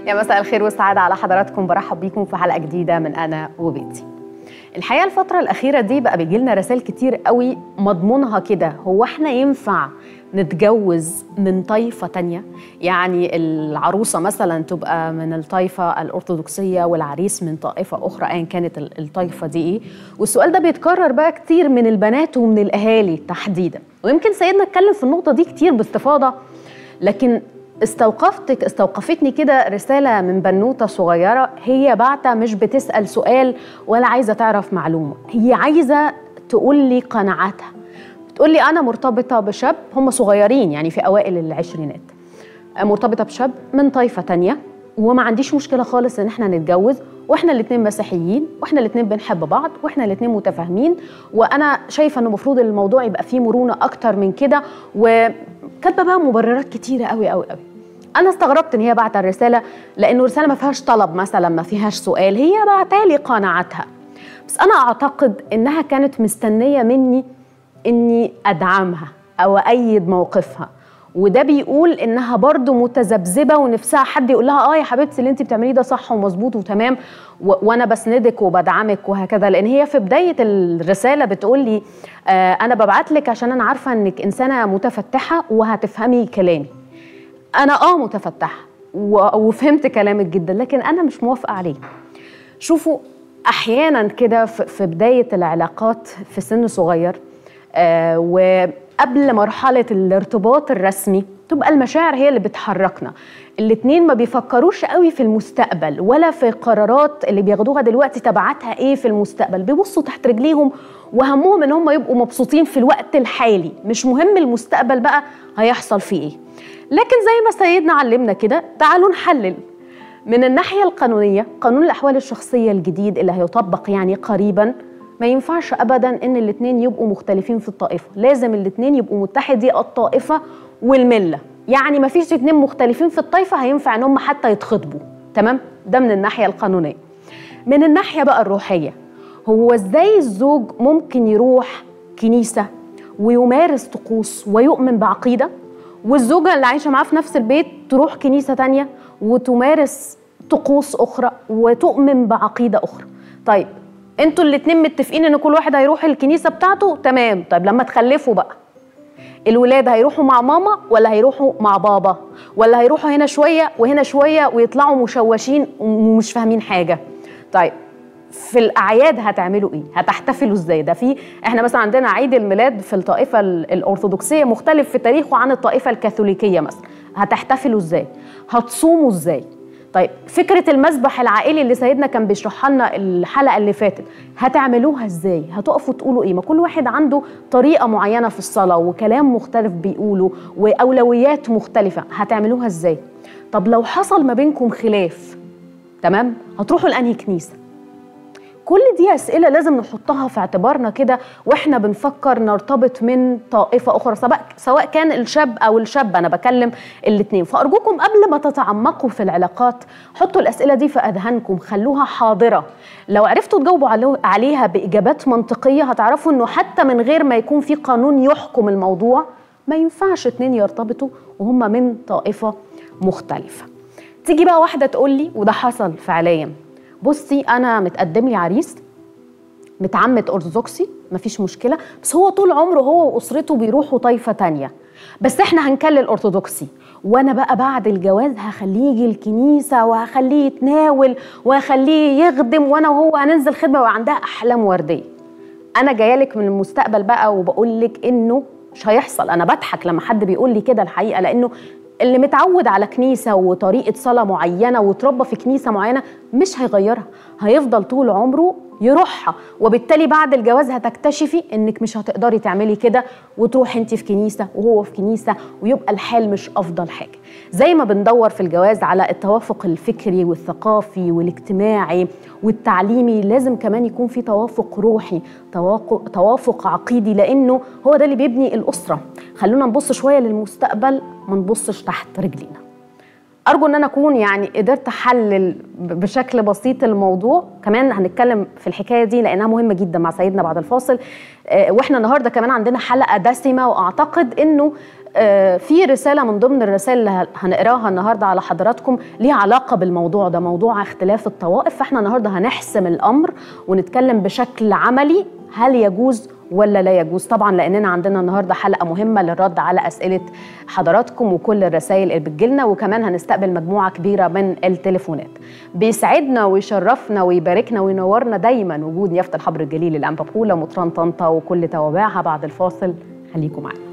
يا مساء الخير والسعادة على حضراتكم برحب بيكم في حلقة جديدة من أنا وبيتي الحقيقة الفترة الأخيرة دي بقى بيجي لنا رسائل كتير قوي مضمونها كده هو احنا ينفع نتجوز من طائفة تانية يعني العروسة مثلا تبقى من الطائفة الأرثوذكسية والعريس من طائفة أخرى أيا كانت الطائفة دي إيه والسؤال ده بيتكرر بقى كتير من البنات ومن الأهالي تحديدا ويمكن سيدنا اتكلم في النقطة دي كتير باستفاضة لكن استوقفتك استوقفتني كده رسالة من بنوتة صغيرة هي بعتة مش بتسأل سؤال ولا عايزة تعرف معلومة هي عايزة تقول لي قناعاتها بتقول لي أنا مرتبطة بشاب هم صغيرين يعني في أوائل العشرينات مرتبطة بشاب من طائفة تانية وما عنديش مشكلة خالص إن احنا نتجوز واحنا الاتنين مسيحيين واحنا الاتنين بنحب بعض واحنا الاتنين متفاهمين وانا شايفه ان المفروض الموضوع يبقى فيه مرونه اكتر من كده وكاتبه بقى مبررات كتيره قوي قوي قوي انا استغربت ان هي بعت الرساله لانه الرساله ما فيهاش طلب مثلا ما فيهاش سؤال هي بعتالي قناعاتها بس انا اعتقد انها كانت مستنيه مني اني ادعمها او ايد موقفها وده بيقول انها برضو متذبذبه ونفسها حد يقول لها اه يا حبيبتي اللي انت بتعمليه ده صح ومظبوط وتمام و- وانا بسندك وبدعمك وهكذا لان هي في بدايه الرساله بتقول لي آه انا ببعت لك عشان انا عارفه انك انسانه متفتحه وهتفهمي كلامي انا اه متفتحه و- وفهمت كلامك جدا لكن انا مش موافقه عليه شوفوا احيانا كده في في بدايه العلاقات في سن صغير آه وقبل مرحله الارتباط الرسمي تبقى المشاعر هي اللي بتحركنا الاتنين ما بيفكروش قوي في المستقبل ولا في القرارات اللي بياخدوها دلوقتي تبعاتها ايه في المستقبل بيبصوا تحت رجليهم وهمهم ان هم يبقوا مبسوطين في الوقت الحالي مش مهم المستقبل بقى هيحصل فيه ايه لكن زي ما سيدنا علمنا كده تعالوا نحلل من الناحية القانونية قانون الأحوال الشخصية الجديد اللي هيطبق يعني قريبا ما ينفعش أبدا إن الاتنين يبقوا مختلفين في الطائفة لازم الاتنين يبقوا متحدي الطائفة والملة يعني ما فيش اتنين مختلفين في الطائفة هينفع إن هم حتى يتخطبوا تمام ده من الناحية القانونية من الناحية بقى الروحية هو إزاي الزوج ممكن يروح كنيسة ويمارس طقوس ويؤمن بعقيدة والزوجة اللي عايشة معاه في نفس البيت تروح كنيسة تانية وتمارس طقوس أخرى وتؤمن بعقيدة أخرى طيب انتوا الاتنين متفقين ان كل واحد هيروح الكنيسة بتاعته تمام طيب لما تخلفوا بقى الولاد هيروحوا مع ماما ولا هيروحوا مع بابا ولا هيروحوا هنا شوية وهنا شوية ويطلعوا مشوشين ومش فاهمين حاجة طيب في الاعياد هتعملوا ايه هتحتفلوا ازاي ده في احنا مثلا عندنا عيد الميلاد في الطائفه ال- الارثوذكسيه مختلف في تاريخه عن الطائفه الكاثوليكيه مثلا هتحتفلوا ازاي هتصوموا ازاي طيب فكره المسبح العائلي اللي سيدنا كان بيشرحها لنا الحلقه اللي فاتت هتعملوها ازاي هتقفوا تقولوا ايه ما كل واحد عنده طريقه معينه في الصلاه وكلام مختلف بيقوله واولويات مختلفه هتعملوها ازاي طب لو حصل ما بينكم خلاف تمام هتروحوا لانهي كنيسه كل دي أسئلة لازم نحطها في اعتبارنا كده واحنا بنفكر نرتبط من طائفة أخرى سواء سواء كان الشاب أو الشابة أنا بكلم الاتنين فأرجوكم قبل ما تتعمقوا في العلاقات حطوا الأسئلة دي في أذهانكم خلوها حاضرة لو عرفتوا تجاوبوا علو- عليها بإجابات منطقية هتعرفوا إنه حتى من غير ما يكون في قانون يحكم الموضوع ما ينفعش اتنين يرتبطوا وهم من طائفة مختلفة تيجي بقى واحدة تقول لي وده حصل فعليا بصي انا متقدم لي عريس متعمد ارثوذكسي مفيش مشكله بس هو طول عمره هو واسرته بيروحوا طائفه تانية بس احنا هنكلل ارثوذكسي وانا بقى بعد الجواز هخليه يجي الكنيسه وهخليه يتناول وهخليه يخدم وانا وهو هننزل خدمه وعندها احلام ورديه انا جايه لك من المستقبل بقى وبقول لك انه مش هيحصل انا بضحك لما حد بيقول لي كده الحقيقه لانه اللي متعود على كنيسه وطريقه صلاه معينه وتربى في كنيسه معينه مش هيغيرها هيفضل طول عمره يروحها وبالتالي بعد الجواز هتكتشفي انك مش هتقدري تعملي كده وتروحي انت في كنيسه وهو في كنيسه ويبقى الحال مش افضل حاجه زي ما بندور في الجواز على التوافق الفكري والثقافي والاجتماعي والتعليمي لازم كمان يكون في توافق روحي توافق, توافق عقيدي لانه هو ده اللي بيبني الاسره خلونا نبص شويه للمستقبل ما نبصش تحت رجلينا ارجو ان انا اكون يعني قدرت احلل ب- بشكل بسيط الموضوع كمان هنتكلم في الحكايه دي لانها مهمه جدا مع سيدنا بعد الفاصل آه، واحنا النهارده كمان عندنا حلقه دسمه واعتقد انه آه، في رساله من ضمن الرسائل اللي هنقراها النهارده على حضراتكم ليها علاقه بالموضوع ده موضوع اختلاف الطوائف فاحنا النهارده هنحسم الامر ونتكلم بشكل عملي هل يجوز ولا لا يجوز طبعا لاننا عندنا النهارده حلقه مهمه للرد على اسئله حضراتكم وكل الرسائل اللي بتجيلنا وكمان هنستقبل مجموعه كبيره من التليفونات بيسعدنا ويشرفنا ويباركنا وينورنا دايما وجود يافت الحبر الجليل الانبابولا مطران طنطا وكل توابعها بعد الفاصل خليكم معانا